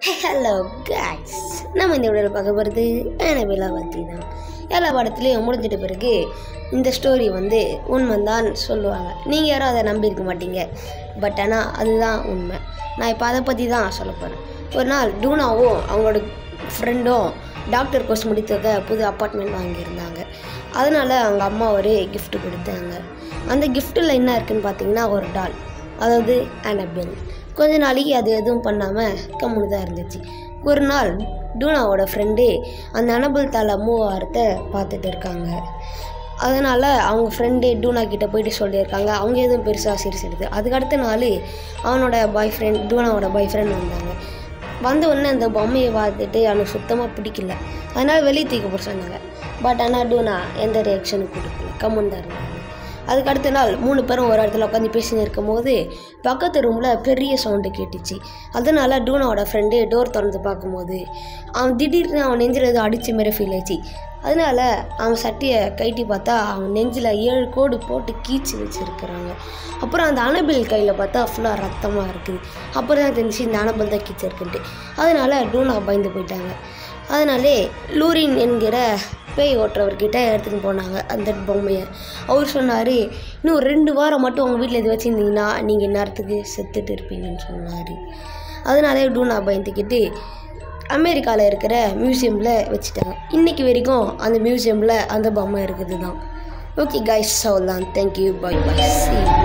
hello guys நம்ம இந்த வீடியோவில் பார்க்க போகிறது அனபெல்லா பற்றி தான் எல்லா படத்துலேயும் முடிஞ்சிட்ட பிறகு இந்த ஸ்டோரி வந்து உண்மைதான் சொல்லுவாங்க நீங்கள் யாரும் அதை நம்பியிருக்க மாட்டீங்க பட் ஆனால் அதுதான் உண்மை நான் இப்போ அதை பற்றி தான் சொல்ல போகிறேன் ஒரு நாள் டூனாவும் அவங்களோட ஃப்ரெண்டும் டாக்டர் கோர்ஸ் முடித்தத புது அப்பார்ட்மெண்ட் வாங்கியிருந்தாங்க அதனால் அவங்க அம்மா ஒரு gift கொடுத்தாங்க அந்த கிஃப்ட்டில் என்ன இருக்குன்னு பார்த்தீங்கன்னா ஒரு டால் அதாவது அனபெல் கொஞ்ச நாளைக்கு அது எதுவும் பண்ணாமல் கம்முன்னு தான் இருந்துச்சு ஒரு நாள் டூனாவோட ஃப்ரெண்டு அந்த அனபல் தலை மூவாரத்தை பார்த்துட்டு இருக்காங்க அதனால் அவங்க ஃப்ரெண்டு டூனா கிட்ட போயிட்டு சொல்லியிருக்காங்க அவங்க எதுவும் பெருசாக சீரியஸ் எடுத்து அதுக்கு அடுத்த நாள் அவனோட பாய் ஃப்ரெண்ட் டூனாவோட பாய் ஃப்ரெண்ட் வந்தாங்க வந்த உடனே அந்த பொம்மையை பார்த்துட்டு அவனுக்கு சுத்தமாக பிடிக்கல அதனால் வெளியே தூக்கி போட சொன்னாங்க பட் ஆனால் டூனா எந்த ரியாக்ஷனும் கொடுக்கல கம்முன்னு தான் இருந்தாங்க அதுக்கு அடுத்த நாள் மூணு பேரும் ஒரு இடத்துல உட்காந்து பேசின்னு இருக்கும்போது பக்கத்து ரூமில் பெரிய சவுண்டு கேட்டுச்சு அதனால டூனாவோட ஃப்ரெண்டு டோர் திறந்து பார்க்கும்போது அவன் திடீர்னு அவன் நெஞ்சில் ஏதோ அடித்த மாரி ஃபீல் ஆச்சு அதனால அவன் சட்டையை கைட்டி பார்த்தா அவன் நெஞ்சில் ஏழு கோடு போட்டு கீச்சு வச்சுருக்குறாங்க அப்புறம் அந்த அனபில் கையில் பார்த்தா ஃபுல்லாக ரத்தமாக இருக்குது அப்புறம் தான் தெரிஞ்சு இந்த அனபில் தான் கீச்சு இருக்குன்ட்டு அதனால டூனா பயந்து போயிட்டாங்க அதனாலே லூரின் என்கிற பேய் ஓட்டுறவர்கிட்ட எடுத்துன்னு போனாங்க அந்த பொம்மையை அவர் சொன்னார் இன்னும் ரெண்டு வாரம் மட்டும் உங்கள் வீட்டில் இது வச்சுருந்தீங்கன்னா நீங்கள் நேரத்துக்கு செத்துட்டு இருப்பீங்கன்னு சொன்னார் அதனாலே டூனா பயந்துக்கிட்டு அமெரிக்காவில் இருக்கிற மியூசியமில் வச்சுட்டாங்க இன்றைக்கி வரைக்கும் அந்த மியூசியமில் அந்த பொம்மை இருக்குது தான் ஓகே கைஸ் அவ்வளோதான் தேங்க்யூ பை பை சி